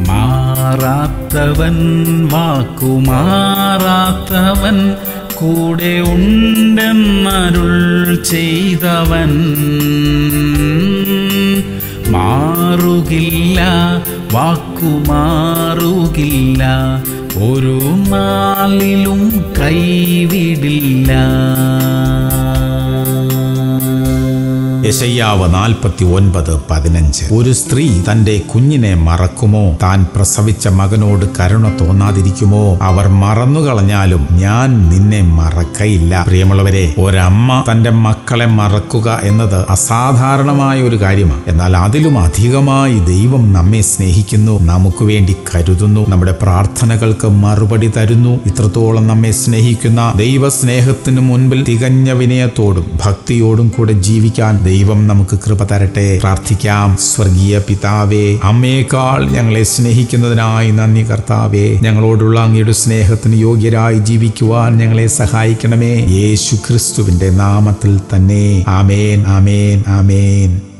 മാറാത്തവൻ വാക്കുമാറാത്തവൻ കൂടെ ഉണ്ടെന്നരുൾ ചെയ്തവൻ മാറുകില്ല വാക്കുമാറുകില്ല ഒരു നാളിലും കൈവിടില്ല യശയ്യാവ് നാൽപ്പത്തി ഒൻപത് പതിനഞ്ച് ഒരു സ്ത്രീ തന്റെ കുഞ്ഞിനെ മറക്കുമോ താൻ പ്രസവിച്ച മകനോട് കരുണ തോന്നാതിരിക്കുമോ അവർ മറന്നുകളഞ്ഞാലും ഞാൻ നിന്നെ മറക്കയില്ല പ്രിയമുള്ളവരെ ഒരമ്മ തന്റെ മക്കളെ മറക്കുക എന്നത് അസാധാരണമായ ഒരു കാര്യമാണ് എന്നാൽ അതിലും അധികമായി ദൈവം നമ്മെ സ്നേഹിക്കുന്നു നമുക്ക് വേണ്ടി കരുതുന്നു നമ്മുടെ പ്രാർത്ഥനകൾക്ക് മറുപടി തരുന്നു ഇത്രത്തോളം നമ്മെ സ്നേഹിക്കുന്ന ദൈവ സ്നേഹത്തിന് മുൻപിൽ തികഞ്ഞ വിനയത്തോടും ഭക്തിയോടും കൂടെ ജീവിക്കാൻ ദൈവം നമുക്ക് കൃപ തരട്ടെ പ്രാർത്ഥിക്കാം സ്വർഗീയ പിതാവേ അമ്മയേക്കാൾ ഞങ്ങളെ സ്നേഹിക്കുന്നതിനായി നന്ദി കർത്താവേ ഞങ്ങളോടുള്ള അങ്ങയുടെ സ്നേഹത്തിന് യോഗ്യരായി ജീവിക്കുവാൻ ഞങ്ങളെ സഹായിക്കണമേ യേശു ക്രിസ്തുവിന്റെ നാമത്തിൽ തന്നെ ആമേൻ ആമേൻ ആമേൻ